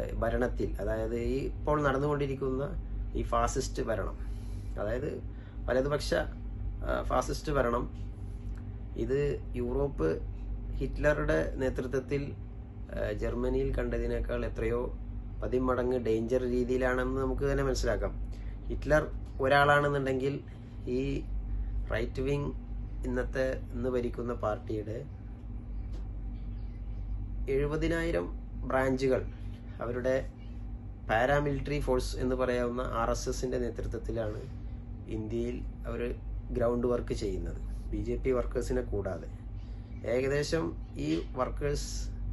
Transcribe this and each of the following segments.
ഭരണത്തിൽ അതായത് ഈ ഇപ്പോൾ നടന്നുകൊണ്ടിരിക്കുന്ന ഈ ഫാസിസ്റ്റ് ഭരണം അതായത് വലതുപക്ഷ ആ, ഫാസിസ്റ്റ് ഭരണം ഇത് യൂറോപ്പ് ഹിറ്റ്ലറുടെ നേതൃത്വത്തിൽ ആ, ജർമ്മനിയിൽ കണ്ടതിനേക്കാൾ എത്രയോ പതിമടങ്ങ് ഡേഞ്ചർ രീതിയിലാണെന്ന് നമുക്ക് തന്നെ മനസ്സിലാക്കാം ഹിറ്റ്ലർ ഒരാളാണെന്നുണ്ടെങ്കിൽ ഈ റൈറ്റ് വിങ് ഇന്നത്തെ ഇന്ന് ഭരിക്കുന്ന പാർട്ടിയുടെ എഴുപതിനായിരം ബ്രാഞ്ചുകൾ അവരുടെ പാരാമിലിറ്ററി ഫോഴ്സ് എന്ന് പറയാവുന്ന ആർ എസ് എസിന്റെ നേതൃത്വത്തിലാണ് ഇന്ത്യയിൽ അവർ ഗ്രൗണ്ട് വർക്ക് ചെയ്യുന്നത് ബി ജെ പി വർക്കേഴ്സിനെ കൂടാതെ ഏകദേശം ഈ വർക്കേഴ്സ്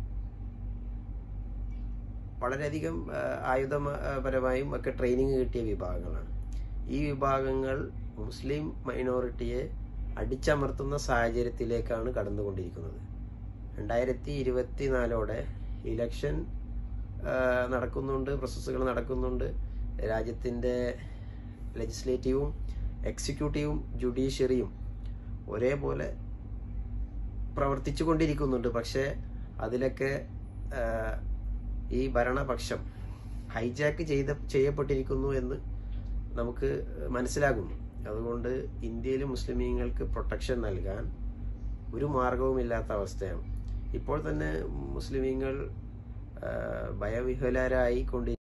വളരെയധികം ആ, ആയുധപരമായും ഒക്കെ ട്രെയിനിങ് കിട്ടിയ വിഭാഗങ്ങളാണ് ഈ വിഭാഗങ്ങൾ മുസ്ലിം മൈനോറിറ്റിയെ അടിച്ചമർത്തുന്ന സാഹചര്യത്തിലേക്കാണ് കടന്നുകൊണ്ടിരിക്കുന്നത് രണ്ടായിരത്തി ഇരുപത്തിനാലോടെ ഇലക്ഷൻ ആ, നടക്കുന്നുണ്ട് പ്രോസസ്സുകൾ നടക്കുന്നുണ്ട് രാജ്യത്തിൻ്റെ ലെജിസ്ലേറ്റീവും എക്സിക്യൂട്ടീവും ജുഡീഷ്യറിയും ഒരേപോലെ പ്രവർത്തിച്ചു കൊണ്ടിരിക്കുന്നുണ്ട് പക്ഷേ അതിലൊക്കെ ആ, ഈ ഭരണപക്ഷം ഹൈജാക്ക് ചെയ്ത ചെയ്യപ്പെട്ടിരിക്കുന്നു എന്ന് നമുക്ക് മനസ്സിലാകുന്നു അതുകൊണ്ട് ഇന്ത്യയിൽ മുസ്ലിമീങ്ങൾക്ക് പ്രൊട്ടക്ഷൻ നൽകാൻ ഒരു മാർഗവുമില്ലാത്ത അവസ്ഥയാണ് ഇപ്പോൾ തന്നെ മുസ്ലിമീങ്ങൾ ആ, ഭയവിഹ്വലരായി കൊണ്ടി